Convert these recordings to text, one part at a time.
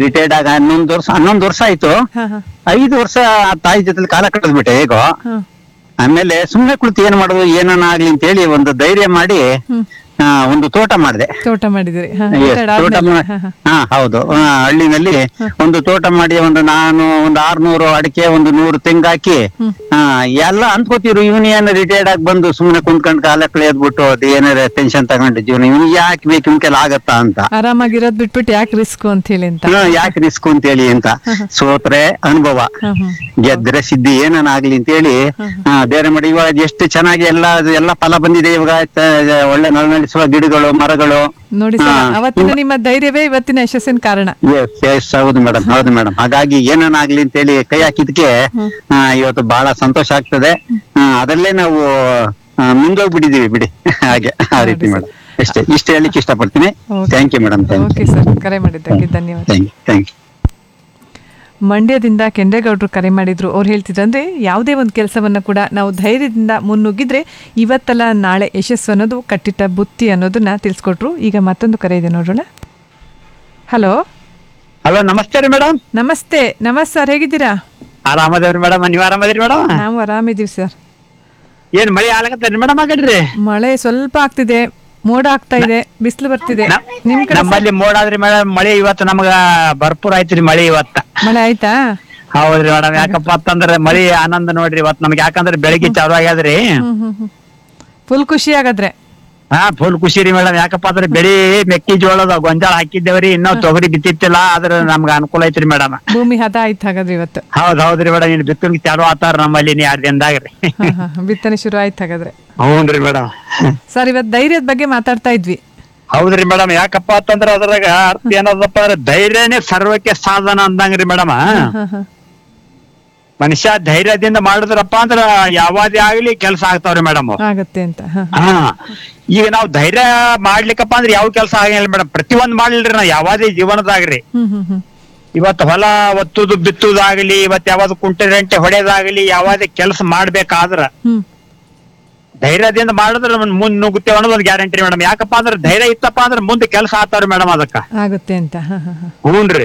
Retired ಆಗ ಹನ್ನೊಂದು ವರ್ಷ ಹನ್ನೊಂದು ವರ್ಷ ಆಯ್ತು ಹಾ ಹಾ ಐದು ವರ್ಷ ಆ ತಾಯಿ ಜೊತೆ ಕಾಲ ಕಳೆದ್ಬಿಟ್ಟೆ ಹೇಗೋ ಹಾ ಆಮೇಲೆ ಸುಮ್ನೆ ಕುಳಿತು ಏನ್ ಮಾಡೋದು ಏನನ್ನ ಆಗ್ಲಿ ಅಂತ ಹೇಳಿ ಒಂದು ಧೈರ್ಯ ಮಾಡಿ ಹ್ಮ್ ಆ, ಒಂದು ತೋಟ ಮಾಡಿದೆ ತೋಟ ಮಾಡಿದಿರಿ ಹಾ Yes, ರಿಟೈರ್ಡ್ ತೋಟ ಆದ್ಮೇಲೆ ಮಾ- ಹಾ ಹಾ ಹಾ ಹೌದು ಆ, ಹಳ್ಳಿನಲ್ಲಿ ಒಂದು ತೋಟ ಮಾಡಿ ಒಂದು ನಾನು ಒಂದು ಆರ್ನೂರು ಅಡಿಕೆ ಒಂದು ನೂರು ತೆಂಗು ಹಾಕಿ ಹ್ಮ್. ಆ, ಎಲ್ಲ ಅನ್ಕೋತಿರು ಇವನ್ ಏನ್ ರಿಟೈರ್ಡ್ ಆಗಿ ಬಂದು ಸುಮ್ನೆ ಕುಂತ್ಕೊಂಡ್ ಕಾಲ ಕಳೆದ್ಬಿಟ್ಟು ಅದು ಏನಾರ ಟೆನ್ಷನ್ ತಗೊಂಡು ಜೀವನ ಇವ್ನು ಯಾಕೆ ಬೇಕು ಇವ್ನ ಕೈಲಿ ಆಗತ್ತಾ ಅಂತ ಆರಾಮಾಗಿರೋದ್ ಬಿಟ್ಬಿಟ್ಟು ಯಾಕೆ ರಿಸ್ಕ್ ಅಂತ ಹೇಳಿ ಅಂತ ಹ್ಮ್, ಯಾಕೆ ರಿಸ್ಕ್ ಅಂತ ಹೇಳಿ ಅಂತ ಸೋತ್ರೆ ಅನುಭವ ಹಾ ಹಾ ಗೆದ್ರೆ ಸಿದ್ಧಿ ಏನನ ಆಗ್ಲಿ ಅಂತ ಹೇಳಿ ಆ, ಬೇರೆ ಮಾಡಿ ಇವಾಗ ಎಷ್ಟು ಚೆನ್ನಾಗಿ ಎಲ್ಲ ಅದು ಎಲ್ಲ ಫಲ ಬಂದಿದೆ ಇವಾಗ ತ- ಒಳ್ಳೆ ನಳನಳಿಸುವ ಗಿಡಗಳು ಮರಗಳು ನೋಡಿ ಸರ್ ಹಾ. ಅವತ್ತಿನ ನಿಮ್ಮ ಧೈರ್ಯವೇ ಇವತ್ತಿನ ಯಶಸ್ಸಿನ ಕಾರಣ ಎಸ್ ಎಸ್ ಹೌದು ಮೇಡಮ್ ಹೌದು ಮೇಡಮ್ ಹಾಗಾಗಿ ಏನನ್ನಾಗ್ಲಿ ಅಂತ ಹೇಳಿ ಕೈ ಹಾಕಿದ್ಕೆ ಆ, ಇವತ್ತು ಬಹಳ ಸಂತೋಷ ಆಗ್ತದೆ ಆ, ಅದರಲ್ಲೇ ನಾವು ಆ, ಮುಂದೋಗ್ಬಿಟ್ಟಿದೀವಿ ಬಿಡಿ ಹಾಗೆ ಆ ರೀತಿ ಮೇಡಮ್ ಅಷ್ಟೇ ಇಷ್ಟ ಹೇಳಲಿಕ್ಕೆ ಇಷ್ಟಪಡ್ತೀನಿ Okay. Thank you madam thank okay sir ಕರೆ ಮಾಡಿದ್ದಕ್ಕೆ ಧನ್ಯವಾದ ಥ್ಯಾಂಕ್ ಯು ಥ್ಯಾಂಕ್ ಯು ಮಂಡ್ಯದಿಂದ ಕೆಂಡೇಗೌಡರು ಕರೆ ಮಾಡಿದ್ರು ಅವ್ರು ಹೇಳ್ತಿದ್ರು ಅಂದ್ರೆ ಯಾವುದೇ ಒಂದು ಕೆಲಸವನ್ನ ಕೂಡ ನಾವು ಧೈರ್ಯದಿಂದ ಮುನ್ನುಗ್ಗಿದ್ರೆ ಇವತ್ತಲ್ಲ ನಾಳೆ ಯಶಸ್ಸು ಅನ್ನೋದು ಕಟ್ಟಿಟ್ಟ ಬುತ್ತಿ ಅನ್ನೋದನ್ನ ತಿಳಿಸ್ಕೊಟ್ರು ಈಗ ಮತ್ತೊಂದು ಕರೆ ಇದೆ ನೋಡೋಣ ಹಲೋ ಹಲೋ ನಮಸ್ತೆ ರೀ ಮೇಡಮ್ ನಮಸ್ತೆ ನಮಸ್ ಸರ್ ಹೇಗಿದ್ದೀರಾ ಆರಾಮದೇವ್ರಿ ಮೇಡಮ್ ನೀವ್ ಆರಾಮದಿರಿ ಮೇಡಮ್ ನಾವು ಆರಾಮಿದ್ದೀವಿ ಸರ್ ಏನ್ ಮಳೆ ಆಲಕತ್ತೇರಿ ಮೇಡಮ್ ಆಗಡ್ರಿ ಮಳೆ ಸ್ವಲ್ಪ ಆಗ್ತಿದೆ ಮೋಡ ಆಗ್ತಾ ಇದೆ ಬಿಸಿಲು ಬರ್ತಿದೆ ನಿಮ್ ಕಡೆ ನಮ್ಮಲ್ಲಿ ಮೋಡ ಆದ್ರಿ ಮೇಡಮ್ ಮಳೆ ಇವತ್ತು ನಮಗ ಭರ್ಪೂರ್ ಆಯ್ತ್ರಿ ಮಳೆ ಇವತ್ತ ಮಳೆ ಆಯ್ತಾ ಹೌದ್ರಿ ಮೇಡಮ್ ಯಾಕಪ್ಪ ಅಂತಂದ್ರೆ ಮಳಿ ಆನಂದ ನೋಡ್ರಿ ಇವತ್ ನಮ್ಗೆ ಯಾಕಂದ್ರೆ ಬೆಳಿಗ್ಗೆ ಚಾಲು ಆಗ್ಯಾದ್ರಿ ಹ್ಮ್ ಹ್ಮ್ ಹ್ಮ್ ಫುಲ್ ಖುಷಿ ಆಗದ್ರೆ ಹಾ ಫುಲ್ ಖುಷಿ ರೀ ಮೇಡಮ್ ಯಾಕಪ್ಪ ಅಂದ್ರೆ ಬೆಳಿ ಮೆಕ್ಕೆಜೋಳದ ಗೊಂಜಾಳ ಹಾಕಿದ್ದೇವ್ರಿ ಇನ್ನೂ ತೊಗರಿ ಬಿತ್ತಿತ್ತಿಲ್ಲ ಆದ್ರ ನಮ್ಗ ಅನುಕೂಲ ಐತ್ರಿ ಮೇಡಮ್ ಭೂಮಿ ಹದ ಆಯ್ತು ಹಾಗಾದ್ರೆ ಇವತ್ತು ಹೌದ್ ಹೌದ್ರಿ ಮೇಡಮ್ ಇನ್ ಬಿತ್ತನ್ ಚಾಲು ಆತಾರ ನಮ್ಮಲ್ಲಿ ನೀ ಎರಡ್ ದಿನದಾಗ್ರಿ ಹಾ, ಹಾ, ಬಿತ್ತನೆ ಶುರು ಆಯ್ತು ಹಾಗಾದ್ರೆ ಹೌನ್ರಿ ಮೇಡಮ್ ಸರ್ ಇವತ್ತು ಧೈರ್ಯದ ಬಗ್ಗೆ ಮಾತಾಡ್ತಾ ಇದ್ವಿ ಹೌದ್ರಿ ಮೇಡಮ್ ಯಾಕಪ್ಪ ಅಂತಂದ್ರ ಅದ್ರಾಗ ಅರ್ಥ ಏನದಪ್ಪ ಅಂದ್ರೆ ಧೈರ್ಯನೇ ಸರ್ವಕ್ಕೆ ಸಾಧನ ಅಂದಂಗ್ರಿ ಮೇಡಮ್ ಹಾ, ಹಾ. ಮನುಷ್ಯ ಧೈರ್ಯದಿಂದ ಮಾಡಿದ್ರಪ್ಪ ಅಂದ್ರ ಯಾವಾದೇ ಆಗ್ಲಿ ಕೆಲಸ ಆಗ್ತಾವ್ರಿ ಮೇಡಮ್ ಆಗತ್ತೆ ಅಂತ ಹಾ, ಹಾ. ಹಾ ಈಗ ನಾವು ಧೈರ್ಯ ಮಾಡ್ಲಿಕ್ಕಪ್ಪ ಅಂದ್ರೆ ಯಾವ ಕೆಲಸ ಆಗಿಲ್ಲ ಮೇಡಮ್ ಪ್ರತಿಯೊಂದ್ ಮಾಡ್ಲಿಲ್ರಿ ನಾವ್ ಯಾವಾದೇ ಜೀವನದಾಗ್ರಿ ಹ್ಮ್ ಹ್ಮ್ ಹ್ಮ್ ಇವತ್ತು ಹೊಲ ಒತ್ತುದು ಬಿತ್ತುದಾಗ್ಲಿ ಇವತ್ ಯಾವ್ದು ಕುಂಟೆ ರೆಂಟೆ ಹೊಡೆದಾಗ್ಲಿ ಯಾವ್ದೇ ಕೆಲಸ ಮಾಡ್ಬೇಕಾದ್ರ ಹ್ಮ್ ಧೈರ್ಯದಿಂದ ಮಾಡಿದ್ರೆ ಮುಂದ್ ನುಗ್ಗುತ್ತೇವೆ ಅನ್ನೋದು ಒಂದು ಗ್ಯಾರಂಟಿ ಮೇಡಮ್ ಯಾಕಪ್ಪ ಅಂದ್ರೆ ಧೈರ್ಯ ಇತ್ತಪ್ಪ ಅಂದ್ರೆ ಮುಂದೆ ಕೆಲಸ ಆತಾವ್ರಿ ಮೇಡಮ್ ಅದಕ್ಕ ಆಗುತ್ತೆ ಅಂತ ಹಾ, ಹಾ, ಹಾ. ಹ್ಞೂನ್ರಿ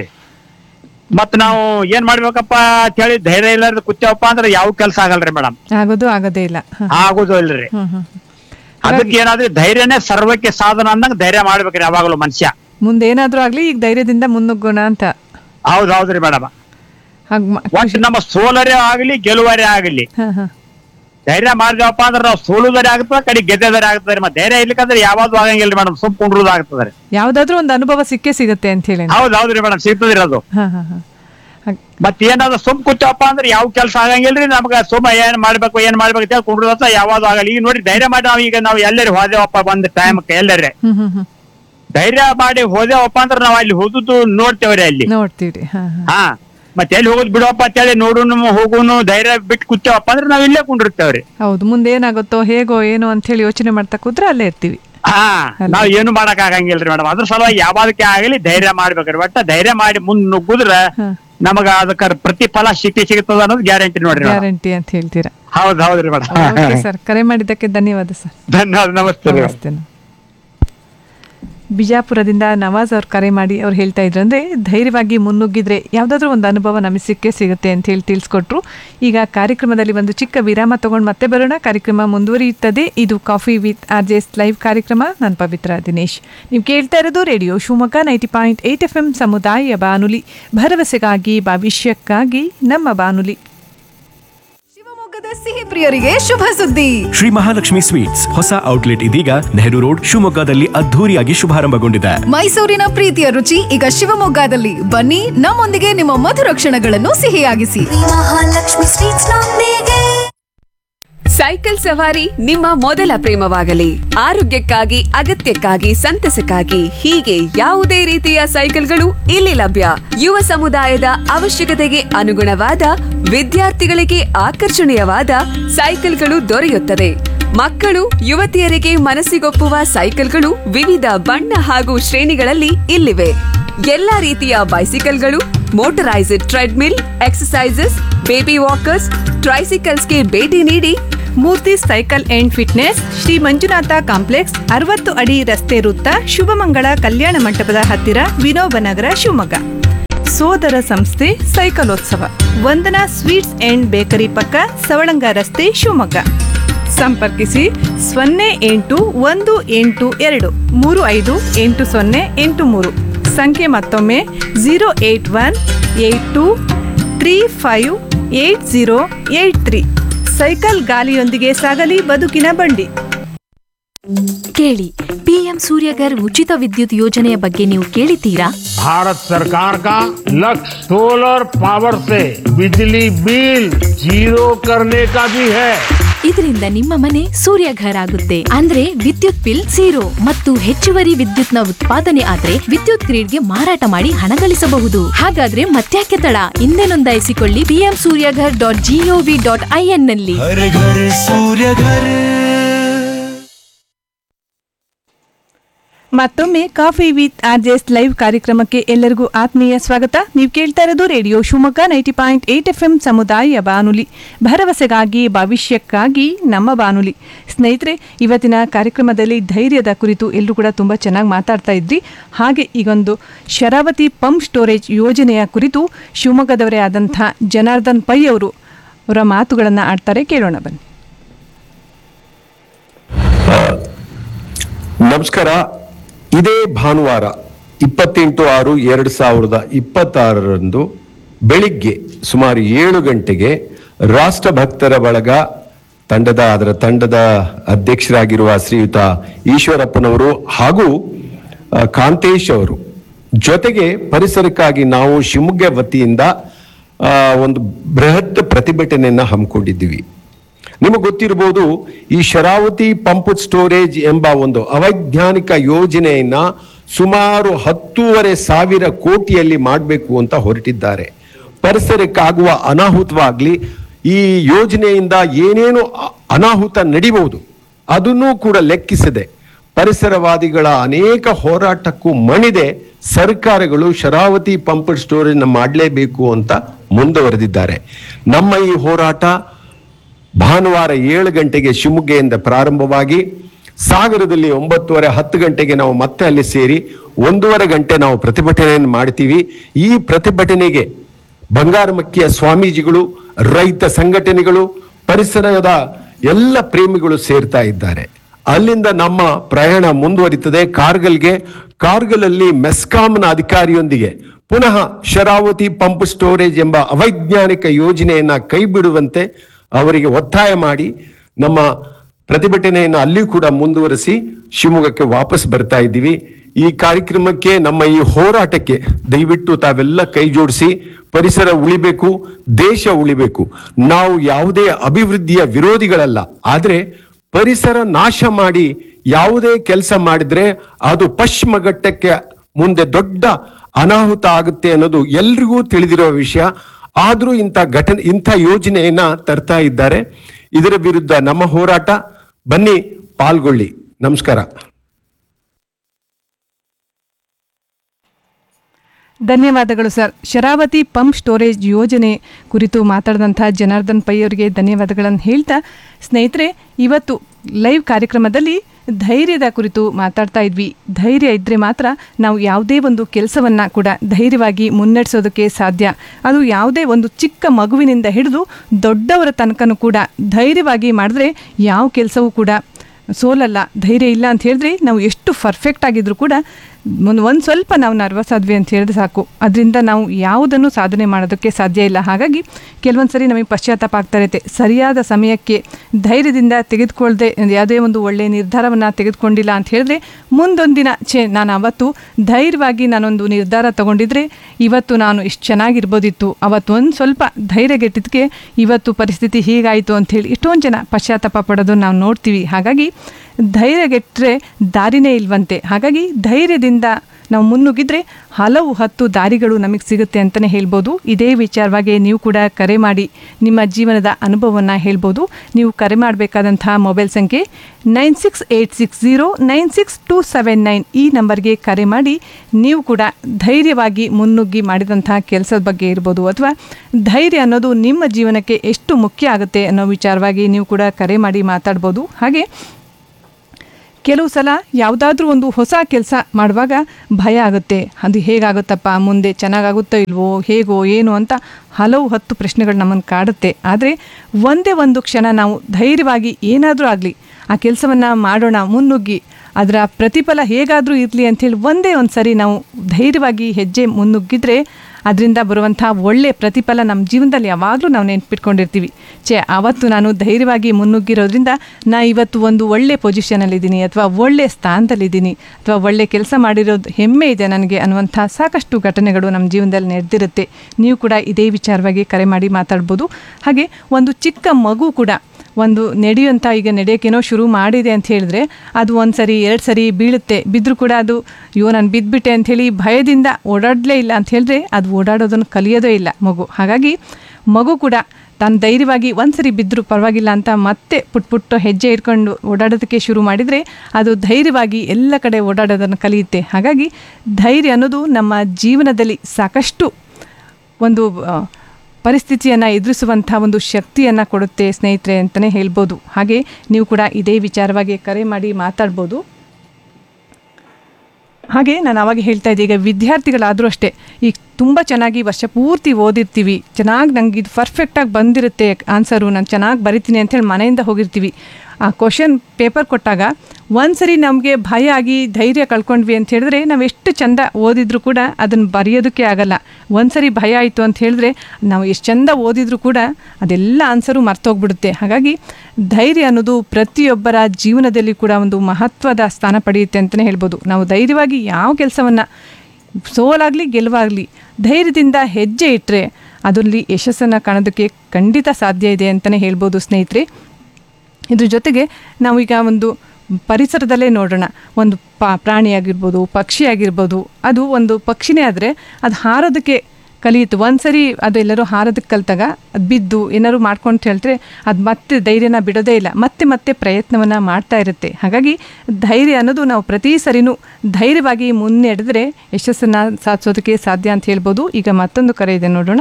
ಮತ್ ನಾವು ಏನ್ ಮಾಡ್ಬೇಕಪ್ಪ ಅಂತ ಹೇಳಿ ಧೈರ್ಯ ಇಲ್ಲಾರ್ದ ಕೂತೇವಪ್ಪ ಅಂದ್ರೆ ಯಾವ ಕೆಲಸ ಆಗಲ್ರಿ ಮೇಡಮ್ ಆಗೋದು ಆಗೋದೇ ಇಲ್ಲ ಹಾ, ಆಗುದು ಇಲ್ರಿ ಹ್ಮ್ ಹ್ಮ್ ಅದಕ್ಕೆ ಏನಾದ್ರೂ ಧೈರ್ಯನೇ ಸರ್ವಕ್ಕೆ ಸಾಧನ ಅಂದಂಗ ಧೈರ್ಯ ಮಾಡ್ಬೇಕ್ರಿ ಯಾವಾಗಲೂ ಮನುಷ್ಯ ಮುಂದೆ ಏನಾದ್ರೂ ಆಗ್ಲಿ ಈಗ ಧೈರ್ಯದಿಂದ ಮುನ್ನುಗ್ಗೋಣ ಅಂತ ಹೌದ್ ಹೌದ್ರಿ ಮೇಡಮ್ ಹಾಗ್ ಮ- ಒಟ್ಟು ನಮ್ಮ ಸೋಲರೇ ಆಗ್ಲಿ ಗೆಲುವರೇ ಆಗ್ಲಿ ಹಾ, ಹಾ. ಧೈರ್ಯ ಮಾಡಿದವಪ್ಪ ಅಂದ್ರೆ ನಾವು ಸೋಲುದರೆ ಆಗ್ತದೆ ಕಡೆ ಗೆದ್ದದರೆ ಆಗ್ತದೆ ಮತ್ತೆ ಧೈರ್ಯ ಇರ್ಲಿಕ್ಕಂದ್ರೆ ಯಾವ್ದು ಆಗಂಗಿಲ್ಲ ಮೇಡಮ್ ಸುಮ್ ಕುಂಡ್ರುದು ಆಗ್ತದೆ ಯಾವ್ದಾದ್ರೂ ಒಂದು ಅನುಭವ ಸಿಕ್ಕೇ ಸಿಗುತ್ತೆ ಅಂತ ಹೇಳಿ ಹೌದ್ ಹೌದ್ರಿ ಮೇಡಮ್ ಸಿಗ್ತದ್ರಿ ಅದು ಹಾ ಹಾ ಹಾ ಹಾಗ್- ಮತ್ ಏನಾದ್ರು ಸುಮ್ ಕೂತವಪ್ಪ ಅಂದ್ರೆ ಯಾವ ಕೆಲಸ ಆಗಂಗಿಲ್ರಿ ನಮ್ಗ ಸುಮ್ಮ ಏನ್ ಮಾಡ್ಬೇಕು ಏನ್ ಮಾಡ್ಬೇಕು ಅಂತ ಹೇಳಿ ಕುಂಡ್ರದ ಯಾವ್ದು ಆಗಲ್ಲ ಈಗ ನೋಡಿ ಧೈರ್ಯ ಮಾಡಿ ನಾವು ಈಗ ನಾವು ಎಲ್ಲರಿ ಹೋದೇವಪ್ಪ ಬಂದ ಟೈಮ್ಗೆ ಎಲ್ಲರೇ ಹ್ಮ್ ಹ್ಮ್ ಹ್ಮ್ ಧೈರ್ಯ ಮಾಡಿ ಹೋದೇವಪ್ಪ ಅಂದ್ರೆ ನಾವ್ ಅಲ್ಲಿ ಹೋದುದು ನೋಡ್ತೇವ್ರಿ ಅಲ್ಲಿ ನೋಡ್ತೀವ್ರಿ ಹಾ ಹಾ ಹಾ ಮತ್ತೆ ಎಲ್ಲಿ ಹೋಗುದ್ ಬಿಡವಪ್ಪ ಅಂತೇಳಿ ನೋಡುನು ಹೋಗುನು ಧೈರ್ಯ ಬಿಟ್ಟು ಕೂತೇವಪ್ಪ ಅಂದ್ರೆ ನಾವ್ ಇಲ್ಲೇ ಕುಂಡಿರ್ತೇವ್ರಿ ಹೌದು ಮುಂದೆ ಏನಾಗುತ್ತೋ ಹೇಗೋ ಏನೋ ಅಂತ ಹೇಳಿ ಯೋಚನೆ ಮಾಡ್ತಾ ಕೂತ್ರೆ ಅಲ್ಲೇ ಇರ್ತೀವಿ ಹಾ ನಾವ್ ಏನು ಮಾಡಕ್ ಆಗಂಗಿಲ್ರಿ ಮೇಡಮ್ ಅದ್ರ ಸಲುವಾಗಿ ಯಾವ್ದಕ್ಕೆ ಆಗಲಿ ಧೈರ್ಯ ಮಾಡ್ಬೇಕ್ರಿ ಒಟ್ಟ ಧೈರ್ಯ ಮಾಡಿ ಮುಂದ್ ನುಗ್ಗುದ್ರ ಹಾ. ನಮಗ ಅದಕ್ಕ ಪ್ರತಿಫಲ ಸಿಕ್ಕಿ ಸಿಗ್ತದ ಅನ್ನೋದು ಗ್ಯಾರಂಟಿ ನೋಡ್ರಿ madam. ಗ್ಯಾರಂಟಿ ಅಂತ ಹೇಳ್ತೀರಾ ಹೌದ್ ಹೌದ್ರಿ ಮೇಡಮ್ ಓಕೆ ಸರ್ ಕರೆ ಮಾಡಿದ್ದಕ್ಕೆ ಧನ್ಯವಾದ ಸರ್ ಧನ್ಯವಾದ ನಮಸ್ತೆ ರೀ ನಮಸ್ತೆ ಬಿಜಾಪುರದಿಂದ ನವಾಜ್ ಅವ್ರು ಕರೆ ಮಾಡಿ ಅವ್ರು ಹೇಳ್ತಾ ಇದ್ರು ಅಂದ್ರೆ ಧೈರ್ಯವಾಗಿ ಮುನ್ನುಗ್ಗಿದ್ರೆ ಯಾವುದಾದ್ರೂ ಒಂದು ಅನುಭವ ನಮಗೆ ಸಿಕ್ಕೇ ಸಿಗುತ್ತೆ ಅಂತ ಹೇಳಿ ತಿಳಿಸ್ಕೊಟ್ರು ಈಗ ಕಾರ್ಯಕ್ರಮದಲ್ಲಿ ಒಂದು ಚಿಕ್ಕ ವಿರಾಮ ತಗೊಂಡು ಮತ್ತೆ ಬರೋಣ ಕಾರ್ಯಕ್ರಮ ಮುಂದುವರಿಯುತ್ತದೆ ಇದು coffee with R J S live ಕಾರ್ಯಕ್ರಮ ನಾನು ಪವಿತ್ರ ದಿನೇಶ್ ನೀವು ಕೇಳ್ತಾ ಇರೋದು radio Shivamogga ninety point eight F M ಸಮುದಾಯ ಬಾನುಲಿ ಭರವಸೆಗಾಗಿ ಭವಿಷ್ಯಕ್ಕಾಗಿ ನಮ್ಮ ಬಾನುಲಿ ಶಿವಮೊಗ್ಗದ ಸಿಹಿ ಪ್ರಿಯರಿಗೆ ಶುಭ ಸುದ್ದಿ ಶ್ರೀ ಮಹಾಲಕ್ಷ್ಮಿ ಸ್ವೀಟ್ಸ್ ಹೊಸ ಔಟ್ಲೆಟ್ ಇದೀಗ ನೆಹರು ರೋಡ್ ಶಿವಮೊಗ್ಗದಲ್ಲಿ ಅದ್ಧೂರಿಯಾಗಿ ಶುಭಾರಂಭಗೊಂಡಿದೆ ಮೈಸೂರಿನ ಪ್ರೀತಿಯ ರುಚಿ ಈಗ ಶಿವಮೊಗ್ಗದಲ್ಲಿ ಬನ್ನಿ ನಮ್ಮೊಂದಿಗೆ ನಿಮ್ಮ ಮಧುರ ಕ್ಷಣಗಳನ್ನು ಸಿಹಿಯಾಗಿಸಿ ಮಹಾಲಕ್ಷ್ಮಿ ಸ್ವೀಟ್ಸ್ ನೊಂದಿಗೆ ಸೈಕಲ್ ಸವಾರಿ ನಿಮ್ಮ ಮೊದಲ ಪ್ರೇಮವಾಗಲಿ ಆರೋಗ್ಯಕ್ಕಾಗಿ ಅಗತ್ಯಕ್ಕಾಗಿ ಸಂತಸಕ್ಕಾಗಿ ಹೀಗೆ ಯಾವುದೇ ರೀತಿಯ ಸೈಕಲ್ಗಳು ಇಲ್ಲಿ ಲಭ್ಯ ಯುವ ಸಮುದಾಯದ ಅವಶ್ಯಕತೆಗೆ ಅನುಗುಣವಾದ ವಿದ್ಯಾರ್ಥಿಗಳಿಗೆ ಆಕರ್ಷಣೀಯವಾದ ಸೈಕಲ್ಗಳು ದೊರೆಯುತ್ತದೆ ಮಕ್ಕಳು ಯುವತಿಯರಿಗೆ ಮನಸ್ಸಿಗೊಪ್ಪುವ ಸೈಕಲ್ಗಳು ವಿವಿಧ ಬಣ್ಣ ಹಾಗೂ ಶ್ರೇಣಿಗಳಲ್ಲಿ ಇಲ್ಲಿವೆ ಎಲ್ಲಾ ರೀತಿಯ ಬೈಸಿಕಲ್ಗಳು motorised treadmill exercises baby walkers ಟ್ರೈಸಿಕಲ್ಸ್ಗೆ ಭೇಟಿ ನೀಡಿ Murthy cycle and fitness Shri Manjunatha complex ಅರವತ್ತು ಅಡಿ ರಸ್ತೆ ವೃತ್ತ ಶುಭಮಂಗಳ ಕಲ್ಯಾಣ ಮಂಟಪದ ಹತ್ತಿರ ವಿನೋಬ ನಗರ ಶಿವಮೊಗ್ಗ ಸೋದರ ಸಂಸ್ಥೆ ಸೈಕಲೋತ್ಸವ ವಂದನಾ ಸ್ವೀಟ್ಸ್ ಅಂಡ್ ಬೇಕರಿ ಪಕ್ಕ ಸವಳಂಗ ರಸ್ತೆ ಶಿವಮೊಗ್ಗ ಸಂಪರ್ಕಿಸಿ ಸೊನ್ನೆ ಎಂಟು ಒಂದು ಎಂಟು ಎರಡು ಮೂರು ಐದು ಎಂಟು ಸೊನ್ನೆ ಎಂಟು ಮೂರು ಸಂಖ್ಯೆ ಮತ್ತೊಮ್ಮೆ zero eight one eight two three five eight zero eight three cycle ಗಾಲಿಯೊಂದಿಗೆ ಸಾಗಲಿ ಬದುಕಿನ ಬಂಡಿ ಕೇಳಿ ಪಿಎಂ ಸೂರ್ಯಗರ್ ಉಚಿತ ವಿದ್ಯುತ್ ಯೋಜನೆಯ ಬಗ್ಗೆ ನೀವು ಕೇಳಿದ್ದೀರಾ भारत सरकार का लक्ष्य सोलर पावर से बिजली बिल जीरो करने का भी है ಇದರಿಂದ ನಿಮ್ಮ ಮನೆ ಸೂರ್ಯಘರ್ ಆಗುತ್ತೆ ಅಂದ್ರೆ ವಿದ್ಯುತ್ ಬಿಲ್ ಝೀರೋ ಮತ್ತು ಹೆಚ್ಚುವರಿ ವಿದ್ಯುತ್ನ ಉತ್ಪಾದನೆ ಆದ್ರೆ ವಿದ್ಯುತ್ ಗ್ರಿಡ್ಗೆ ಮಾರಾಟ ಮಾಡಿ ಹಣ ಗಳಿಸಬಹುದು ಹಾಗಾದ್ರೆ ಮತ್ತ್ಯಾಕೆ ತಡ ಹಿಂದೆ ನೋಂದಾಯಿಸಿಕೊಳ್ಳಿ PM Suryaghar dot GOV dot IN ನಲ್ಲಿ ಮತ್ತೊಮ್ಮೆ ಕಾಫಿ ವಿತ್ ಆರ್ಜೆಸ್ ಲೈವ್ ಕಾರ್ಯಕ್ರಮಕ್ಕೆ ಎಲ್ಲರಿಗೂ ಆತ್ಮೀಯ ಸ್ವಾಗತ ನೀವು ಕೇಳ್ತಾ ಇರೋದು radio Shivamogga ninety point eight F M ಸಮುದಾಯ ಬಾನುಲಿ ಭರವಸೆಗಾಗಿ ಭವಿಷ್ಯಕ್ಕಾಗಿ ನಮ್ಮ ಬಾನುಲಿ ಸ್ನೇಹಿತರೆ ಇವತ್ತಿನ ಕಾರ್ಯಕ್ರಮದಲ್ಲಿ ಧೈರ್ಯದ ಕುರಿತು ಎಲ್ಲರೂ ಕೂಡ ತುಂಬ ಚೆನ್ನಾಗಿ ಮಾತಾಡ್ತಾ ಇದ್ರಿ ಹಾಗೆ ಈಗೊಂದು ಶರಾವತಿ ಪಂಪ್ ಸ್ಟೋರೇಜ್ ಯೋಜನೆಯ ಕುರಿತು ಶಿವಮೊಗ್ಗದವರೇ ಆದಂಥ ಜನಾರ್ದನ್ ಪೈ ಅವರು ಅವರ ಮಾತುಗಳನ್ನು ಆಡ್ತಾರೆ ಕೇಳೋಣ ಬನ್ನಿ ನಮಸ್ಕಾರ ಇದೇ ಭಾನುವಾರ ಇಪ್ಪತ್ತೆಂಟು ಆರು ಎರಡು ಸಾವಿರದ ಇಪ್ಪತ್ತಾರರಂದು ಬೆಳಿಗ್ಗೆ ಸುಮಾರು ಏಳು ಗಂಟೆಗೆ ರಾಷ್ಟ್ರಭಕ್ತರ ಬಳಗ ತಂಡದ ಅದರ ತಂಡದ ಅಧ್ಯಕ್ಷರಾಗಿರುವ ಶ್ರೀಯುತ ಈಶ್ವರಪ್ಪನವರು ಹಾಗೂ ಆ, ಕಾಂತೇಶ್ ಅವರು ಜೊತೆಗೆ ಪರಿಸರಕ್ಕಾಗಿ ನಾವು ಶಿವಮೊಗ್ಗ ವತಿಯಿಂದ ಆ, ಒಂದು ಬೃಹತ್ ಪ್ರತಿಭಟನೆಯನ್ನ ಹಮ್ಮಿಕೊಂಡಿದ್ದೀವಿ ನಿಮಗೆ ಗೊತ್ತಿರಬಹುದು ಈ ಶರಾವತಿ ಪಂಪ್ ಸ್ಟೋರೇಜ್ ಎಂಬ ಒಂದು ಅವೈಜ್ಞಾನಿಕ ಯೋಜನೆಯನ್ನ ಸುಮಾರು ಹತ್ತೂವರೆ ಸಾವಿರ ಕೋಟಿಯಲ್ಲಿ ಮಾಡಬೇಕು ಅಂತ ಹೊರಟಿದ್ದಾರೆ ಪರಿಸರಕ್ಕಾಗುವ ಅನಾಹುತವಾಗ್ಲಿ ಈ ಯೋಜನೆಯಿಂದ ಏನೇನು ಅ- ಅನಾಹುತ ನಡಿಬಹುದು ಅದನ್ನೂ ಕೂಡ ಲೆಕ್ಕಿಸದೆ ಪರಿಸರವಾದಿಗಳ ಅನೇಕ ಹೋರಾಟಕ್ಕೂ ಮಣಿದೆ ಸರ್ಕಾರಗಳು ಶರಾವತಿ ಪಂಪ್ ಸ್ಟೋರೇಜ್ ಮಾಡಲೇಬೇಕು ಅಂತ ಮುಂದುವರೆದಿದ್ದಾರೆ ನಮ್ಮ ಈ ಹೋರಾಟ ಭಾನುವಾರ ಏಳು ಗಂಟೆಗೆ ಶಿವಮೊಗ್ಗೆಯಿಂದ ಪ್ರಾರಂಭವಾಗಿ ಸಾಗರದಲ್ಲಿ ಒಂಬತ್ತುವರೆ ಹತ್ತು ಗಂಟೆಗೆ ನಾವು ಮತ್ತೆ ಅಲ್ಲಿ ಸೇರಿ ಒಂದೂವರೆ ಗಂಟೆ ನಾವು ಪ್ರತಿಭಟನೆಯನ್ನು ಮಾಡ್ತೀವಿ ಈ ಪ್ರತಿಭಟನೆಗೆ ಬಂಗಾರಮಕ್ಕಿಯ ಸ್ವಾಮೀಜಿಗಳು ರೈತ ಸಂಘಟನೆಗಳು ಪರಿಸರದ ಎಲ್ಲ ಪ್ರೇಮಿಗಳು ಸೇರ್ತಾ ಇದ್ದಾರೆ ಅಲ್ಲಿಂದ ನಮ್ಮ ಪ್ರಯಾಣ ಮುಂದುವರಿತದೆ ಕಾರ್ಗಲ್ಗೆ ಕಾರ್ಗಲ್ ಅಲ್ಲಿ ಮೆಸ್ಕಾಂನ ಅಧಿಕಾರಿಯೊಂದಿಗೆ ಪುನಃ ಶರಾವತಿ ಪಂಪ್ ಸ್ಟೋರೇಜ್ ಎಂಬ ಅವೈಜ್ಞಾನಿಕ ಯೋಜನೆಯನ್ನ ಕೈ ಬಿಡುವಂತೆ ಅವರಿಗೆ ಒತ್ತಾಯ ಮಾಡಿ ನಮ್ಮ ಪ್ರತಿಭಟನೆಯನ್ನು ಅಲ್ಲಿಯೂ ಕೂಡ ಮುಂದುವರಿಸಿ ಶಿವಮೊಗ್ಗಕ್ಕೆ ವಾಪಸ್ ಬರ್ತಾ ಇದ್ದೀವಿ ಈ ಕಾರ್ಯಕ್ರಮಕ್ಕೆ ನಮ್ಮ ಈ ಹೋರಾಟಕ್ಕೆ ದಯವಿಟ್ಟು ತಾವೆಲ್ಲ ಕೈ ಜೋಡಿಸಿ ಪರಿಸರ ಉಳಿಬೇಕು ದೇಶ ಉಳಿಬೇಕು ನಾವು ಯಾವುದೇ ಅಭಿವೃದ್ಧಿಯ ವಿರೋಧಿಗಳಲ್ಲ ಆದ್ರೆ ಪರಿಸರ ನಾಶ ಮಾಡಿ ಯಾವುದೇ ಕೆಲಸ ಮಾಡಿದ್ರೆ ಅದು ಪಶ್ಚಿಮ ಘಟ್ಟಕ್ಕೆ ಮುಂದೆ ದೊಡ್ಡ ಅನಾಹುತ ಆಗುತ್ತೆ ಅನ್ನೋದು ಎಲ್ರಿಗೂ ತಿಳಿದಿರೋ ವಿಷಯ ಆದ್ರೂ ಇಂಥ ಘಟನೆ ಇಂಥ ಯೋಜನೆಯನ್ನ ತರ್ತಾ ಇದ್ದಾರೆ ಇದರ ವಿರುದ್ಧ ನಮ್ಮ ಹೋರಾಟ ಬನ್ನಿ ಪಾಲ್ಗೊಳ್ಳಿ ನಮಸ್ಕಾರ ಧನ್ಯವಾದಗಳು ಸರ್ ಶರಾವತಿ ಪಂಪ್ ಸ್ಟೋರೇಜ್ ಯೋಜನೆ ಕುರಿತು ಮಾತಾಡಿದಂಥ ಜನಾರ್ದನ್ ಪೈ ಅವರಿಗೆ ಧನ್ಯವಾದಗಳನ್ನು ಹೇಳ್ತಾ ಸ್ನೇಹಿತರೆ ಇವತ್ತು ಲೈವ್ ಕಾರ್ಯಕ್ರಮದಲ್ಲಿ ಧೈರ್ಯದ ಕುರಿತು ಮಾತಾಡ್ತಾ ಇದ್ವಿ ಧೈರ್ಯ ಇದ್ದರೆ ಮಾತ್ರ ನಾವು ಯಾವುದೇ ಒಂದು ಕೆಲಸವನ್ನು ಕೂಡ ಧೈರ್ಯವಾಗಿ ಮುನ್ನಡೆಸೋದಕ್ಕೆ ಸಾಧ್ಯ ಅದು ಯಾವುದೇ ಒಂದು ಚಿಕ್ಕ ಮಗುವಿನಿಂದ ಹಿಡಿದು ದೊಡ್ಡವರ ತನಕನೂ ಕೂಡ ಧೈರ್ಯವಾಗಿ ಮಾಡಿದ್ರೆ ಯಾವ ಕೆಲಸವೂ ಕೂಡ ಸೋಲಲ್ಲ ಧೈರ್ಯ ಇಲ್ಲ ಅಂತ ಹೇಳಿದ್ರೆ ನಾವು ಎಷ್ಟು ಪರ್ಫೆಕ್ಟ್ ಆಗಿದ್ರು ಕೂಡ ಒಂದು ಒಂದು ಸ್ವಲ್ಪ ನಾವು ನರ್ವಸ್ ಆದ್ವಿ ಅಂತ ಹೇಳಿದ್ರೆ ಸಾಕು ಅದರಿಂದ ನಾವು ಯಾವುದನ್ನು ಸಾಧನೆ ಮಾಡೋದಕ್ಕೆ ಸಾಧ್ಯ ಇಲ್ಲ ಹಾಗಾಗಿ ಕೆಲವೊಂದು ಸರಿ ನಮಗೆ ಪಶ್ಚಾತ್ತಾಪ ಆಗ್ತಾ ಇರುತ್ತೆ ಸರಿಯಾದ ಸಮಯಕ್ಕೆ ಧೈರ್ಯದಿಂದ ತೆಗೆದುಕೊಳ್ಳದೆ ಯಾವುದೇ ಒಂದು ಒಳ್ಳೆಯ ನಿರ್ಧಾರವನ್ನು ತೆಗೆದುಕೊಂಡಿಲ್ಲ ಅಂತ ಹೇಳಿದ್ರೆ ಮುಂದೊಂದಿನ ಛೇ ನಾನು ಅವತ್ತು ಧೈರ್ಯವಾಗಿ ನಾನೊಂದು ನಿರ್ಧಾರ ತಗೊಂಡಿದ್ರೆ ಇವತ್ತು ನಾನು ಇಷ್ಟು ಚೆನ್ನಾಗಿರ್ಬೋದಿತ್ತು ಅವತ್ತು ಒಂದು ಸ್ವಲ್ಪ ಧೈರ್ಯಗೆಟ್ಟಿದ್ದಕ್ಕೆ ಇವತ್ತು ಪರಿಸ್ಥಿತಿ ಹೀಗಾಯಿತು ಅಂಥೇಳಿ ಎಷ್ಟೊಂದು ಜನ ಪಶ್ಚಾತ್ತಾಪ ಪಡೋದನ್ನು ನಾವು ನೋಡ್ತೀವಿ ಹಾಗಾಗಿ ಧೈರ್ಯಗೆಟ್ಟರೆ ದಾರಿನೇ ಇಲ್ವಂತೆ ಹಾಗಾಗಿ ಧೈರ್ಯದಿಂದ ನಾವು ಮುನ್ನುಗ್ಗಿದ್ರೆ ಹಲವು ಹತ್ತು ದಾರಿಗಳು ನಮಗೆ ಸಿಗುತ್ತೆ ಅಂತಲೇ ಹೇಳ್ಬೋದು ಇದೇ ವಿಚಾರವಾಗಿ ನೀವು ಕೂಡ ಕರೆ ಮಾಡಿ ನಿಮ್ಮ ಜೀವನದ ಅನುಭವವನ್ನು ಹೇಳ್ಬೋದು ನೀವು ಕರೆ ಮಾಡಬೇಕಾದಂಥ ಮೊಬೈಲ್ ಸಂಖ್ಯೆ nine six eight six zero nine six two seven nine ಈ ನಂಬರ್ಗೆ ಕರೆ ಮಾಡಿ ನೀವು ಕೂಡ ಧೈರ್ಯವಾಗಿ ಮುನ್ನುಗ್ಗಿ ಮಾಡಿದಂಥ ಕೆಲಸದ ಬಗ್ಗೆ ಇರ್ಬೋದು ಅಥವಾ ಧೈರ್ಯ ಅನ್ನೋದು ನಿಮ್ಮ ಜೀವನಕ್ಕೆ ಎಷ್ಟು ಮುಖ್ಯ ಆಗುತ್ತೆ ಅನ್ನೋ ವಿಚಾರವಾಗಿ ನೀವು ಕೂಡ ಕರೆ ಮಾಡಿ ಮಾತಾಡ್ಬೋದು ಹಾಗೆ ಕೆಲವು ಸಲ ಯಾವುದಾದ್ರೂ ಒಂದು ಹೊಸ ಕೆಲಸ ಮಾಡುವಾಗ ಭಯ ಆಗುತ್ತೆ ಅದು ಹೇಗಾಗುತ್ತಪ್ಪ ಮುಂದೆ ಚೆನ್ನಾಗಾಗುತ್ತೋ ಇಲ್ವೋ ಹೇಗೋ ಏನು ಅಂತ ಹಲವು ಹತ್ತು ಪ್ರಶ್ನೆಗಳು ನಮ್ಮನ್ನು ಕಾಡುತ್ತೆ ಆದರೆ ಒಂದೇ ಒಂದು ಕ್ಷಣ ನಾವು ಧೈರ್ಯವಾಗಿ ಏನಾದರೂ ಆಗಲಿ ಆ ಕೆಲಸವನ್ನು ಮಾಡೋಣ ಮುನ್ನುಗ್ಗಿ ಅದರ ಪ್ರತಿಫಲ ಹೇಗಾದರೂ ಇರಲಿ ಅಂಥೇಳಿ ಒಂದೇ ಒಂದು ಸರಿ ನಾವು ಧೈರ್ಯವಾಗಿ ಹೆಜ್ಜೆ ಮುನ್ನುಗ್ಗಿದ್ರೆ ಅದರಿಂದ ಬರುವಂಥ ಒಳ್ಳೆಯ ಪ್ರತಿಫಲ ನಮ್ಮ ಜೀವನದಲ್ಲಿ ಯಾವಾಗಲೂ ನಾವು ನೆನ್ಪಿಟ್ಕೊಂಡಿರ್ತೀವಿ ಛೇ ಆವತ್ತು ನಾನು ಧೈರ್ಯವಾಗಿ ಮುನ್ನುಗ್ಗಿರೋದ್ರಿಂದ ನಾ ಇವತ್ತು ಒಂದು ಒಳ್ಳೆ ಪೊಸಿಷನಲ್ಲಿದ್ದೀನಿ ಅಥವಾ ಒಳ್ಳೆ ಸ್ಥಾನದಲ್ಲಿದ್ದೀನಿ ಅಥವಾ ಒಳ್ಳೆ ಕೆಲಸ ಮಾಡಿರೋದು ಹೆಮ್ಮೆ ಇದೆ ನನಗೆ ಅನ್ನುವಂಥ ಸಾಕಷ್ಟು ಘಟನೆಗಳು ನಮ್ಮ ಜೀವನದಲ್ಲಿ ನಡೆದಿರುತ್ತೆ ನೀವು ಕೂಡ ಇದೇ ವಿಚಾರವಾಗಿ ಕರೆ ಮಾಡಿ ಮಾತಾಡ್ಬೋದು ಹಾಗೆ ಒಂದು ಚಿಕ್ಕ ಮಗು ಕೂಡ ಒಂದು ನಡೆಯುವಂಥ ಈಗ ನಡೆಯೋಕ್ಕೇನೋ ಶುರು ಮಾಡಿದೆ ಅಂತ ಹೇಳಿದ್ರೆ ಅದು ಒಂದು ಸರಿ ಎರಡು ಸರಿ ಬೀಳುತ್ತೆ ಬಿದ್ದರೂ ಕೂಡ ಅದು ಅಯ್ಯೋ ನಾನು ಬಿದ್ದುಬಿಟ್ಟೆ ಅಂಥೇಳಿ ಭಯದಿಂದ ಓಡಾಡಲೇ ಇಲ್ಲ ಅಂತ ಹೇಳಿದ್ರೆ ಅದು ಓಡಾಡೋದನ್ನು ಕಲಿಯೋದೇ ಇಲ್ಲ ಮಗು ಹಾಗಾಗಿ ಮಗು ಕೂಡ ತಾನು ಧೈರ್ಯವಾಗಿ ಒಂದು ಸರಿ ಬಿದ್ದರೂ ಪರವಾಗಿಲ್ಲ ಅಂತ ಮತ್ತೆ ಪುಟ್ ಪುಟ್ಟ ಹೆಜ್ಜೆ ಇಟ್ಕೊಂಡು ಓಡಾಡೋದಕ್ಕೆ ಶುರು ಮಾಡಿದರೆ ಅದು ಧೈರ್ಯವಾಗಿ ಎಲ್ಲ ಕಡೆ ಓಡಾಡೋದನ್ನು ಕಲಿಯುತ್ತೆ ಹಾಗಾಗಿ ಧೈರ್ಯ ಅನ್ನೋದು ನಮ್ಮ ಜೀವನದಲ್ಲಿ ಸಾಕಷ್ಟು ಒಂದು ಆ, ಪರಿಸ್ಥಿತಿಯನ್ನು ಎದುರಿಸುವಂಥ ಒಂದು ಶಕ್ತಿಯನ್ನು ಕೊಡುತ್ತೆ ಸ್ನೇಹಿತರೆ ಅಂತಲೇ ಹೇಳ್ಬೋದು ಹಾಗೆ ನೀವು ಕೂಡ ಇದೇ ವಿಚಾರವಾಗಿ ಕರೆ ಮಾಡಿ ಮಾತಾಡ್ಬೋದು ಹಾಗೆ ನಾನು ಅವಾಗ ಹೇಳ್ತಾ ಇದ್ದೆ ಈಗ ವಿದ್ಯಾರ್ಥಿಗಳಾದರೂ ಅಷ್ಟೇ ಈಗ ತುಂಬ ಚೆನ್ನಾಗಿ ವರ್ಷ ಪೂರ್ತಿ ಓದಿರ್ತೀವಿ ಚೆನ್ನಾಗಿ ನಂಗೆ ಇದು ಪರ್ಫೆಕ್ಟಾಗಿ ಬಂದಿರುತ್ತೆ ಆನ್ಸರು ನಾನು ಚೆನ್ನಾಗಿ ಬರಿತೀನಿ ಅಂತೇಳಿ ಮನೆಯಿಂದ ಹೋಗಿರ್ತೀವಿ ಆ ಕ್ವಶನ್ ಪೇಪರ್ ಕೊಟ್ಟಾಗ ಒಂದ್ಸರಿ ನಮಗೆ ಭಯ ಆಗಿ ಧೈರ್ಯ ಕಳ್ಕೊಂಡ್ವಿ ಅಂತ ಹೇಳಿದ್ರೆ ನಾವು ಎಷ್ಟು ಚಂದ ಓದಿದ್ರು ಕೂಡ ಅದನ್ನು ಬರೆಯೋದಕ್ಕೆ ಆಗಲ್ಲ ಒಂದ್ಸರಿ ಭಯ ಆಯಿತು ಅಂತ ಹೇಳಿದ್ರೆ ನಾವು ಎಷ್ಟು ಚಂದ ಓದಿದ್ರು ಕೂಡ ಅದೆಲ್ಲ ಆನ್ಸರು ಮರ್ತೋಗ್ಬಿಡುತ್ತೆ ಹಾಗಾಗಿ ಧೈರ್ಯ ಅನ್ನೋದು ಪ್ರತಿಯೊಬ್ಬರ ಜೀವನದಲ್ಲಿ ಕೂಡ ಒಂದು ಮಹತ್ವದ ಸ್ಥಾನ ಪಡೆಯುತ್ತೆ ಅಂತಲೇ ಹೇಳ್ಬೋದು ನಾವು ಧೈರ್ಯವಾಗಿ ಯಾವ ಕೆಲಸವನ್ನು ಸೋಲಾಗಲಿ ಗೆಲುವಾಗಲಿ ಧೈರ್ಯದಿಂದ ಹೆಜ್ಜೆ ಇಟ್ಟರೆ ಅದರಲ್ಲಿ ಯಶಸ್ಸನ್ನು ಕಾಣೋದಕ್ಕೆ ಖಂಡಿತ ಸಾಧ್ಯ ಇದೆ ಅಂತಲೇ ಹೇಳ್ಬೋದು ಸ್ನೇಹಿತರೆ ಇದ್ರ ಜೊತೆಗೆ ನಾವೀಗ ಒಂದು ಪರಿಸರದಲ್ಲೇ ನೋಡೋಣ ಒಂದು ಪಾ ಪ್ರಾಣಿ ಆಗಿರ್ಬೋದು ಪಕ್ಷಿ ಆಗಿರ್ಬೋದು ಅದು ಒಂದು ಪಕ್ಷಿನೇ ಆದರೆ ಅದು ಹಾರೋದಕ್ಕೆ ಕಲಿಯಿತು ಒಂದು ಸರಿ ಅದು ಎಲ್ಲರೂ ಹಾರೋದಕ್ಕೆ ಕಲಿತಾಗ ಅದು ಬಿದ್ದು ಏನಾದ್ರು ಮಾಡ್ಕೊಂಡು ಹೇಳ್ತಾರೆ ಅದು ಮತ್ತೆ ಧೈರ್ಯನ ಬಿಡೋದೇ ಇಲ್ಲ ಮತ್ತೆ ಮತ್ತೆ ಪ್ರಯತ್ನವನ್ನು ಮಾಡ್ತಾ ಇರುತ್ತೆ ಹಾಗಾಗಿ ಧೈರ್ಯ ಅನ್ನೋದು ನಾವು ಪ್ರತಿ ಸರಿನೂ ಧೈರ್ಯವಾಗಿ ಮುನ್ನಡೆದ್ರೆ ಯಶಸ್ಸನ್ನು ಸಾಧಿಸೋದಕ್ಕೆ ಸಾಧ್ಯ ಅಂತ ಹೇಳ್ಬೋದು ಈಗ ಮತ್ತೊಂದು ಕರೆ ಇದೆ ನೋಡೋಣ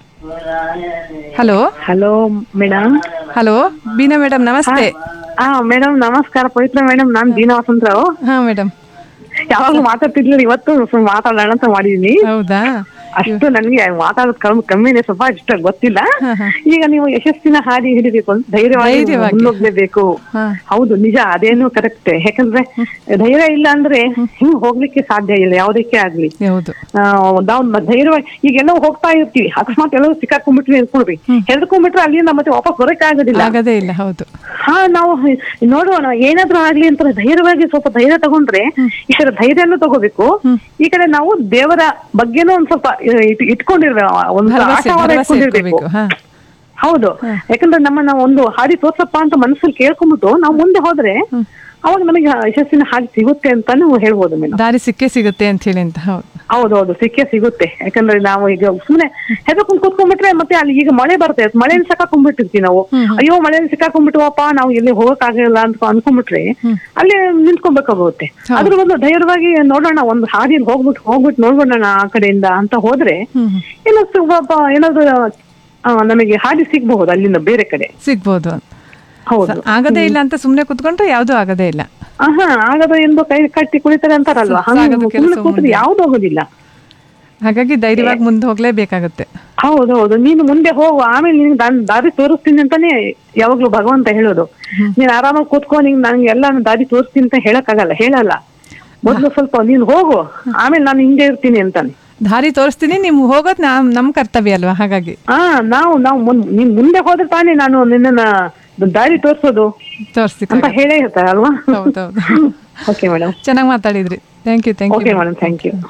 hello hello madam hello Beena madam ನಮಸ್ತೆ ಹಾ ಮೇಡಮ್ ನಮಸ್ಕಾರ ಪವಿತ್ರ ಮೇಡಮ್ ನಾನ್ ದೀನ ವಸಂತರಾವ್ ಹಾ ಮೇಡಮ್ ಯಾವಾಗ್ಲೂ ಮಾತಾಡ್ತಿರ್ಲಿಲ್ಲ ಇವತ್ತು ಸ್ವಲ್ಪ ಮಾತಾಡೋಣ ಅಂತ ಮಾಡಿದೀನಿ ಹೌದಾ ಅಷ್ಟು ನನ್ಗೆ ಮಾತಾಡೋದು ಕಮ್ಮಿ ಕಮ್ಮಿನೇ ಸ್ವಲ್ಪ ಇಷ್ಟ ಗೊತ್ತಿಲ್ಲ ಈಗ ನೀವು ಯಶಸ್ಸಿನ ಹಾದಿ ಹಿಡಿಬೇಕು ಅಂತ ಧೈರ್ಯವಾಗಿ ಧೈರ್ಯವಾಗಿ. ಮುನ್ನೋಗ್ಲೇಬೇಕು ಹಾ. ಹೌದು ನಿಜ ಅದೇನು ಕರೆಕ್ಟ್ ಯಾಕಂದ್ರೆ ಧೈರ್ಯ ಇಲ್ಲ ಅಂದ್ರೆ ಹಿಂಗ್ ಹೋಗ್ಲಿಕ್ಕೆ ಸಾಧ್ಯ ಇಲ್ಲ ಯಾವ್ದಕ್ಕೆ ಆಗ್ಲಿ ಹೌದು ಆ, ನಾವು ಮ- ಧೈರ್ಯವಾಗಿ ಈಗ ಎಲ್ಲೋ ಹೋಗ್ತಾ ಇರ್ತೀವಿ ಅಕಸ್ಮಾತ್ ಎಲ್ಲೋ ಸಿಕ್ಕಾಕೊಂಡ್ಬಿಟ್ವಿ ಅನ್ಕೊಳ್ರಿ ಹೆದರ್ಕೊಂಡ್ಬಿಟ್ರೆ ಅಲ್ಲಿಂದ ಮತ್ತೆ ವಾಪಸ್ ಬರಕ್ ಆಗೋದಿಲ್ಲ ಆಗದೇ ಇಲ್ಲ ಹೌದು ಹಾ ನಾವು ನೋಡುವ ಏನಾದ್ರೂ ಆಗ್ಲಿ ಅಂತ ಧೈರ್ಯವಾಗಿ ಸ್ವಲ್ಪ ಧೈರ್ಯ ತಗೊಂಡ್ರೆ ಈ ಕಡೆ ಧೈರ್ಯನೂ ತಗೋಬೇಕು ಈ ಕಡೆ ನಾವು ದೇವರ ಬಗ್ಗೆನೂ ಒಂದ್ ಸ್ವಲ್ಪ ಇಟ್- ಇಟ್ಕೊಂಡಿರ್ಬೇಕು ಒಂದು ಭರವಸೆ ಆಶಾವಾದ ಭರವಸೆ ಇಟ್ಕೊಂಡಿರ್ಬೇಕು ಇಟ್ಕೋಬೇಕು ಹಾ ಹೌದು ಯಾಕಂದ್ರೆ ನಮ್ಮನ್ನ ಒಂದು ಹಾದಿ ತೋರ್ಸಪ್ಪ ಅಂತ ಮನಸ್ಸಲ್ಲಿ ಕೇಳ್ಕೊಂಡ್ಬಿಟ್ಟು ನಾವು ಮುಂದೆ ಹೋದ್ರೆ ಅವಾಗ ನಮಗೆ ಯಶಸ್ಸಿನ ಹಾದಿ ಸಿಗುತ್ತೆ ಅಂತಾನು ಹೇಳ್ಬೋದು ಮೇಡಮ್ ದಾರಿ ಸಿಕ್ಕೇ ಸಿಗುತ್ತೆ ಅಂತ ಹೇಳಿ ಅಂತ ಹೌದು ಹೌದೌದು ಸಿಕ್ಕೇ ಸಿಗುತ್ತೆ ಯಾಕಂದ್ರೆ ನಾವು ಈಗ ಸುಮ್ನೆ ಹೆದರ್ಕೊಂಡ್ ಕೂತ್ಕೊಂಡ್ಬಿಟ್ರೆ ಮತ್ತೆ ಅಲ್ಲಿ ಈಗ ಮಳೆ ಬರುತ್ತೆ ಮಳೆಯಲ್ಲಿ ಸಿಕ್ಕಾಕೊಂಡ್ಬಿಟ್ಟಿರ್ತೀವಿ ನಾವು ಅಯ್ಯೋ ಮಳೆಯಲ್ಲಿ ಸಿಕ್ಕಾಕೊಂಡ್ಬಿಟ್ವಪ್ಪ ನಾವು ಎಲ್ಲಿ ಹೋಗಕ್ ಆಗಲ್ಲ ಅಂತ ಅನ್ಕೊಂಡ್ಬಿಟ್ರೆ ಅಲ್ಲಿ ನಿಂತ್ಕೊಬೇಕಾಗುತ್ತೆ ಅದ್ರ ಒಂದು ಧೈರ್ಯವಾಗಿ ನೋಡೋಣ ಒಂದು ಹಾದಿಯಲ್ಲಿ ಹೋಗ್ಬಿಟ್ಟು ಹೋಗ್ಬಿಟ್ಟು ನೋಡ್ಬಿಡೋಣ ಆ ಕಡೆಯಿಂದ ಅಂತ ಹೋದ್ರೆ ಏನೋ ಸ್ವಲ್ಪ ಏನಾದ್ರು ಆ, ನಮಗೆ ಹಾದಿ ಸಿಗ್ಬಹುದು ಅಲ್ಲಿಂದ ಬೇರೆ ಕಡೆ ಸಿಗ್ಬೋದು ಹೌದು ಆಗದೇ ಇಲ್ಲ ಅಂತ ಸುಮ್ಮನೆ ಕುತ್ಕೊಂಡ್ರೆ ಯಾವುದೂ ಆಗದೇ ಇಲ್ಲ ಆಹಾ ಆಗದ ಎಂದು ಕೈ ಕಟ್ಟಿ ಕುಳಿತಾರೆ ಅಂತಾರಲ್ವಾ ಹಂಗ ಸಾಗದು ಕೆಲಸ ಸುಮ್ಮನೆ ಕೂತ್ರೆ ಮುಂದೆ. ಯಾವ್ದು ಹೋಗೋದಿಲ್ಲ ಹಾಗಾಗಿ ಧೈರ್ಯವಾಗಿ ಮುಂದೆ ಹೋಗ್ಲೇಬೇಕಾಗುತ್ತೆ ಹೌದೌದು ನೀನು ಮುಂದೆ ಹೋಗು ಆಮೇಲೆ ನಿನ್ಗೆ ದಾನ್- ದಾರಿ ತೋರಿಸ್ತೀನಿ ಅಂತಾನೆ ಯಾವಾಗ್ಲೂ ಭಗವಂತ ಹೇಳೋದು ನೀನ್ ಆರಾಮಾಗಿ ಕೂತ್ಕೊ ನಿಂಗ್ ನಂಗೆ ಎಲ್ಲ ದಾರಿ ತೋರಿಸ್ತೀನಿ ಅಂತ ಹೇಳಕ್ಕಾಗಲ್ಲ ಹೇಳಲ್ಲ ಮೊದ್ಲು ಸ್ವಲ್ಪ ನೀನ್ ಹೋಗು ಆಮೇಲೆ ನಾನು ಹಿಂದೆ ಇರ್ತೀನಿ ಅಂತಾನೆ ದಾರಿ ತೋರಿಸ್ತೀನಿ ನೀವು ಹೋಗೋದು ನಾ ನಮ್ಮ ಕರ್ತವ್ಯ ಅಲ್ವಾ ಹಾಗಾಗಿ ಹಾ ನಾವು ನಾವು ಮುನ್- ನೀನ್ ಮುಂದೆ ಹೋದ್ರೆ ತಾನೇ ನಾನು ನಿನ್ನ ದಾರಿ ತೋರಿಸೋದು ತೋರಿಸಿ ಅಂತ ಹೇಳೇ ಇರ್ತಾರೆ ಅಲ್ವಾ ಹೌದೌದು ಓಕೆ ಮೇಡಮ್ ಚೆನ್ನಾಗಿ ಮಾತಾಡಿದ್ರಿ thank you thank okay you madam thank you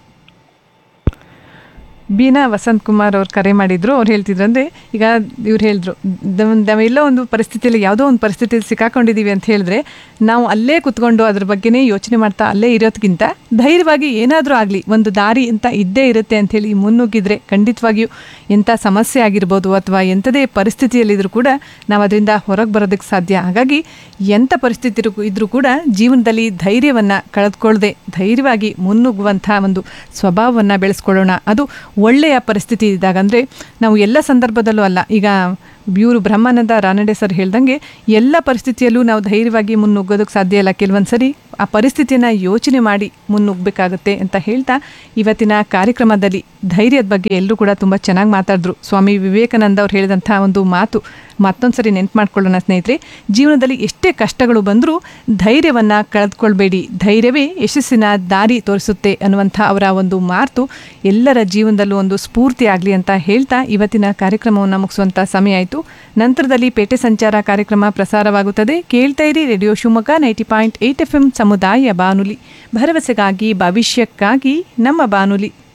Beena Vasanth Kumar ಅವ್ರು ಕರೆ ಮಾಡಿದ್ರು ಅವ್ರು ಹೇಳ್ತಿದ್ರು ಅಂದರೆ ಈಗ ಇವ್ರು ಹೇಳಿದ್ರು ನಾವೆಲ್ಲೋ ಒಂದು ಪರಿಸ್ಥಿತಿಯಲ್ಲಿ ಯಾವುದೋ ಒಂದು ಪರಿಸ್ಥಿತಿಯಲ್ಲಿ ಸಿಕ್ಕಾಕೊಂಡಿದ್ದೀವಿ ಅಂತ ಹೇಳಿದ್ರೆ ನಾವು ಅಲ್ಲೇ ಕುತ್ಕೊಂಡು ಅದ್ರ ಬಗ್ಗೆನೇ ಯೋಚನೆ ಮಾಡ್ತಾ ಅಲ್ಲೇ ಇರೋದ್ಕಿಂತ ಧೈರ್ಯವಾಗಿ ಏನಾದರೂ ಆಗಲಿ ಒಂದು ದಾರಿ ಅಂತ ಇದ್ದೇ ಇರುತ್ತೆ ಅಂಥೇಳಿ ಮುನ್ನುಗ್ಗಿದ್ರೆ ಖಂಡಿತವಾಗಿಯೂ ಎಂಥ ಸಮಸ್ಯೆ ಆಗಿರ್ಬೋದು ಅಥವಾ ಎಂಥದೇ ಪರಿಸ್ಥಿತಿಯಲ್ಲಿದ್ದರೂ ಕೂಡ ನಾವು ಅದರಿಂದ ಹೊರಗೆ ಬರೋದಕ್ಕೆ ಸಾಧ್ಯ ಹಾಗಾಗಿ ಎಂಥ ಪರಿಸ್ಥಿತಿ ಇರು- ಇದ್ರೂ ಕೂಡ ಜೀವನದಲ್ಲಿ ಧೈರ್ಯವನ್ನು ಕಳೆದುಕೊಳ್ಳದೆ ಧೈರ್ಯವಾಗಿ ಮುನ್ನುಗ್ಗುವಂಥ ಒಂದು ಸ್ವಭಾವವನ್ನು ಬೆಳೆಸ್ಕೊಳ್ಳೋಣ ಅದು ಒಳ್ಳೆಯ ಪರಿಸ್ಥಿತಿ ಇದ್ದಾಗ ಅಂದರೆ ನಾವು ಎಲ್ಲ ಸಂದರ್ಭದಲ್ಲೂ ಅಲ್ಲ ಈಗ ಇವರು ಬ್ರಹ್ಮಾನಂದ ರಾನಡೆ ಸರ್ ಹೇಳ್ದಂಗೆ ಎಲ್ಲ ಪರಿಸ್ಥಿತಿಯಲ್ಲೂ ನಾವು ಧೈರ್ಯವಾಗಿ ಮುನ್ನುಗ್ಗೋದಕ್ಕೆ ಸಾಧ್ಯ ಇಲ್ಲ ಕೆಲವೊಂದು ಸರಿ ಆ ಪರಿಸ್ಥಿತಿಯನ್ನು ಯೋಚನೆ ಮಾಡಿ ಮುನ್ನುಗ್ಗಬೇಕಾಗುತ್ತೆ ಅಂತ ಹೇಳ್ತಾ ಇವತ್ತಿನ ಕಾರ್ಯಕ್ರಮದಲ್ಲಿ ಧೈರ್ಯದ ಬಗ್ಗೆ ಎಲ್ಲರೂ ಕೂಡ ತುಂಬ ಚೆನ್ನಾಗಿ ಮಾತಾಡಿದ್ರು ಸ್ವಾಮಿ ವಿವೇಕಾನಂದ ಅವ್ರು ಹೇಳಿದಂಥ ಒಂದು ಮಾತು ಮತ್ತೊಂದು ಸರಿ ನೆನ್ಪು ಮಾಡ್ಕೊಳ್ಳೋಣ ಸ್ನೇಹಿತರೆ ಜೀವನದಲ್ಲಿ ಎಷ್ಟೇ ಕಷ್ಟಗಳು ಬಂದರೂ ಧೈರ್ಯವನ್ನು ಕಳೆದುಕೊಳ್ಬೇಡಿ ಧೈರ್ಯವೇ ಯಶಸ್ಸಿನ ದಾರಿ ತೋರಿಸುತ್ತೆ ಅನ್ನುವಂಥ ಅವರ ಒಂದು ಮಾತು ಎಲ್ಲರ ಜೀವನದಲ್ಲೂ ಒಂದು ಸ್ಫೂರ್ತಿ ಆಗಲಿ ಅಂತ ಹೇಳ್ತಾ ಇವತ್ತಿನ ಕಾರ್ಯಕ್ರಮವನ್ನು ಮುಗಿಸುವಂಥ ಸಮಯ ಆಯಿತು ನಂತರದಲ್ಲಿ ಪೇಟೆ ಸಂಚಾರ ಕಾರ್ಯಕ್ರಮ ಪ್ರಸಾರವಾಗುತ್ತದೆ ಕೇಳ್ತಾ ಇರಿ radio Shivamogga ninety point eight F M ಸಮುದಾಯ ಬಾನುಲಿ ಭರವಸೆಗಾಗಿ ಭವಿಷ್ಯಕ್ಕಾಗಿ ನಮ್ಮ ಬಾನುಲಿ